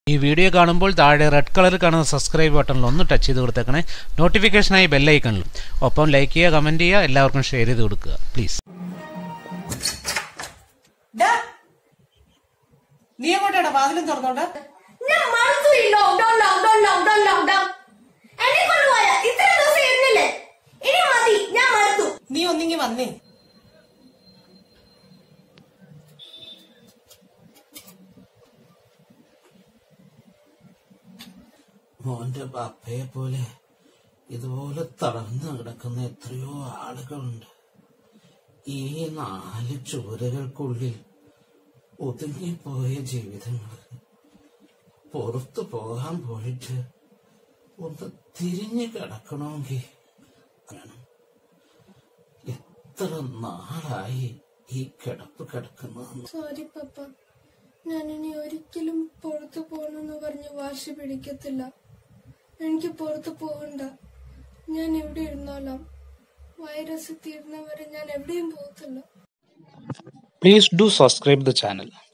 ഈ വീഡിയോ കാണുമ്പോൾ താഴെ റെഡ് കളറിൽ കാണുന്ന സബ്സ്ക്രൈബ് ബട്ടണിൽ ഒന്ന് ടച്ച് ചെയ്ത് കൊടുത്തേക്കണേ നോട്ടിഫിക്കേഷനായി ബെല്ലൈക്കണിലും ഒപ്പം ലൈക്ക് ചെയ്യുക കമൻറ്റ് ചെയ്യുക എല്ലാവർക്കും ഷെയർ ചെയ്ത് കൊടുക്കുക പ്ലീസ് ഡാ, നീ എങ്ങോട്ടാടാ വാതിലും തുറന്നോണ്ട് ഞാൻ മടുത്തു ഈ ലോക്ക്ഡൌൺ ലോക്ക്ഡൌൺ ലോക്ക്ഡൌൺ ലോക്ക്ഡൌൺ എന്നെ കൊണ്ടുപോയ ഇത്ര ദിവസം ഇരുന്നില്ലേ ഇനി മതി ഞാൻ മടുത്തു നീ ഒന്നിങ്ങി വന്നേ മോന്റെ പപ്പയെ പോലെ ഇതുപോലെ തളർന്നു കിടക്കുന്ന എത്രയോ ആളുകളുണ്ട് ഈ നാല് ചുവരുകൾക്കുള്ളിൽ ഒതുങ്ങിപ്പോയ ജീവിതങ്ങൾ പുറത്തു പോകാൻ പോയിട്ട് ഒന്ന് തിരിഞ്ഞു കിടക്കണമെങ്കിൽ വേണം എത്ര നാളായി ഈ കിടപ്പ് കിടക്കുന്നതെന്ന് സോറി പപ്പ ഞാൻ ഇനി ഒരിക്കലും പുറത്തു പോകണമെന്ന് പറഞ്ഞ് വാശി പിടിക്കത്തില്ല എനിക്ക് പുറത്തു പോകണ്ട ഞാൻ ഇവിടെ ഇരുന്നോളാം വൈറസ് തീർന്നവരെ ഞാൻ എവിടെയും പോകത്തില്ല Please do subscribe the channel.